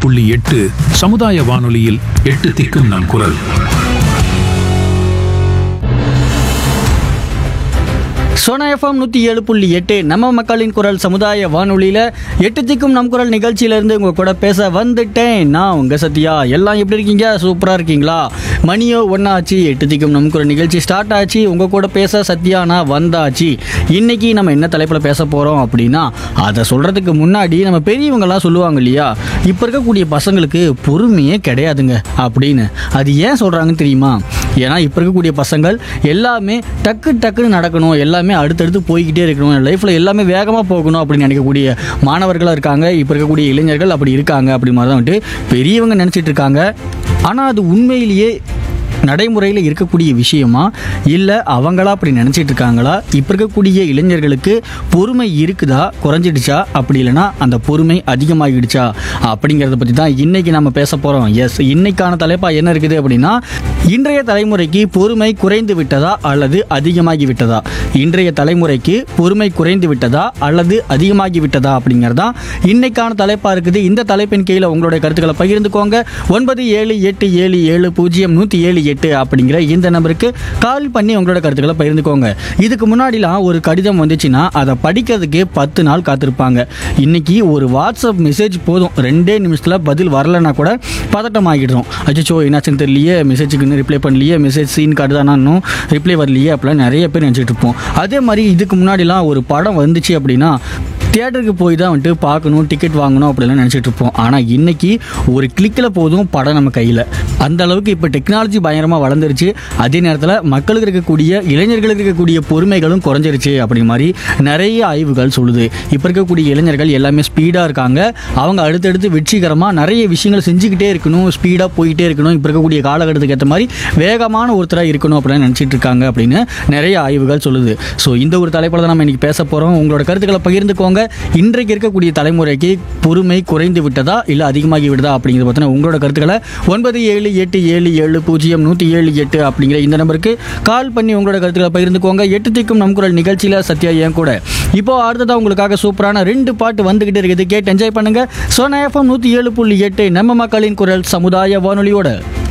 புள்ளி எட்டு சமுதாய வானொலியில் எட்டு திக்கும் நம் குரல் சோனா எஃப்எம் நூற்றி ஏழு புள்ளி எட்டு நம்ம மக்களின் குரல் சமுதாய வானொலியில் எட்டு திக்கும் நம் குரல் நிகழ்ச்சியிலேருந்து உங்கள் கூட பேச வந்துட்டேன் நான் உங்கள் சத்யா எல்லாம் எப்படி இருக்கீங்க சூப்பராக இருக்கீங்களா மணியோ ஒன்றாச்சு எட்டு திக்கும் நம் குரல் நிகழ்ச்சி ஸ்டார்ட் ஆச்சு உங்கள் கூட பேச சத்யா நான் வந்தாச்சு இன்னைக்கு நம்ம என்ன தலைப்பில் பேச போகிறோம் அப்படின்னா அதை சொல்கிறதுக்கு முன்னாடி நம்ம பெரியவங்கலாம் சொல்லுவாங்க இல்லையா இப்போ இருக்கக்கூடிய பசங்களுக்கு பொறுமையே கிடையாதுங்க அப்படின்னு அது ஏன் சொல்கிறாங்கன்னு தெரியுமா ஏன்னா இப்போ இருக்கக்கூடிய பசங்கள் எல்லாமே டக்கு டக்குன்னு நடக்கணும் எல்லாமே அடுத்தடுத்து போய்கிட்டே இருக்கணும் லைஃப்பில் எல்லாமே வேகமாக போகணும் அப்படின்னு நினைக்கக்கூடிய மாணவர்களாக இருக்காங்க இப்போ இருக்கக்கூடிய இளைஞர்கள் அப்படி இருக்காங்க அப்படி மாதிரி தான் வந்துட்டு பெரியவங்க நினச்சிட்டு இருக்காங்க ஆனால் அது உண்மையிலேயே நடைமுறையில் இருக்கக்கூடிய விஷயமா இல்லை அவங்களா அப்படி நினச்சிட்டு இருக்காங்களா இப்போ இருக்கக்கூடிய இளைஞர்களுக்கு பொறுமை இருக்குதா குறைஞ்சிடுச்சா அப்படி இல்லைன்னா அந்த பொறுமை அதிகமாகிடுச்சா அப்படிங்கிறத பற்றி தான் இன்னைக்கு நம்ம பேச போகிறோம் எஸ் இன்னைக்கான தலைப்பாக என்ன இருக்குது அப்படின்னா இன்றைய தலைமுறைக்கு பொறுமை குறைந்து விட்டதா அல்லது அதிகமாகி விட்டதா இன்றைய தலைமுறைக்கு பொறுமை குறைந்து விட்டதா அல்லது அதிகமாகி விட்டதா அப்படிங்கிறதா இன்னைக்கான தலைப்பாக இருக்குது இந்த தலைப்பின் கீழே உங்களுடைய கருத்துக்களை பகிர்ந்துக்கோங்க ஒன்பது ஏழு எட்டு ஏழு ஏழு பூஜ்ஜியம் நூற்றி ஏழு எட்டு அப்படிங்கிற இந்த நம்பருக்கு கால் பண்ணி உங்களோட கருத்துக்களை பகிர்ந்துக்கோங்க இதுக்கு முன்னாடிலாம் ஒரு கடிதம் வந்துச்சுன்னா அதை படிக்கிறதுக்கே பத்து நாள் காத்திருப்பாங்க இன்னைக்கு ஒரு வாட்ஸ்அப் மெசேஜ் போதும் ரெண்டே நிமிஷத்தில் பதில் வரலைன்னா கூட பதட்டம் ஆகிடுறோம் அச்சோ என்னாச்சுன்னு தெரியலையே மெசேஜுக்கு இன்னும் ரிப்ளை பண்ணலையே மெசேஜ் சீன் கார்டு தானே இன்னும் ரிப்ளை வரலையே அப்படிலாம் நிறைய பேர் நினச்சிட்டு இருப்போம் அதே மாதிரி இதுக்கு முன்னாடிலாம் ஒரு படம் வந்துச்சு அப்படின்னா தியேட்டருக்கு போய் தான் வந்துட்டு பார்க்கணும் டிக்கெட் வாங்கணும் அப்படிலாம் நினச்சிட்டு இருப்போம் ஆனால் இன்னைக்கு ஒரு கிளிக்கில் போதும் படம் நம்ம கையில் அந்த அளவுக்கு இப்போ டெக்னாலஜி பயங்கரமாக வளர்ந்துருச்சு அதே நேரத்தில் மக்களுக்கு இருக்கக்கூடிய இளைஞர்களுக்கு இருக்கக்கூடிய பொறுமைகளும் குறைஞ்சிருச்சு அப்படி மாதிரி நிறைய ஆய்வுகள் சொல்லுது இப்போ இருக்கக்கூடிய இளைஞர்கள் எல்லாமே ஸ்பீடாக இருக்காங்க அவங்க அடுத்தடுத்து வெற்றிகரமாக நிறைய விஷயங்கள் செஞ்சுக்கிட்டே இருக்கணும் ஸ்பீடாக போயிட்டே இருக்கணும் இப்போ இருக்கக்கூடிய காலகட்டத்துக்கு ஏற்ற மாதிரி வேகமான ஒருத்தராக இருக்கணும் அப்படின்னு நினச்சிட்டு இருக்காங்க அப்படின்னு நிறைய ஆய்வுகள் சொல்லுது ஸோ இந்த ஒரு தலைப்பில் தான் நம்ம இன்னைக்கு பேச போகிறோம் உங்களோட கருத்துக்களை பகிர்ந்துக்கோங்க இன்றைக்கு இருக்கக்கூடிய தலைமுறைக்கு பொறுமை குறைந்து விட்டதா இல்லை அதிகமாகி விட்டதா அப்படிங்கிறத பற்றின உங்களோட கருத்துக்களை ஒன்பது ஏழு எட்டு ஏழு ஏழு பூஜ்ஜியம் நூற்றி ஏழு எட்டு அப்படிங்கிற இந்த நம்பருக்கு கால் பண்ணி உங்களோட கருத்துக்களை பகிர்ந்துக்கோங்க எட்டு திக்கும் நம் குரல் நிகழ்ச்சியில் சத்யா ஏன் கூட இப்போ அடுத்ததாக உங்களுக்காக சூப்பரான ரெண்டு பாட்டு வந்துகிட்டு இருக்குது கேட்டு என்ஜாய் பண்ணுங்க சோனா எஃப்எம் நூற்றி ஏழு புள்ளி எட்டு நம்ம மக்களின் குரல் சமுதாய வானொலியோட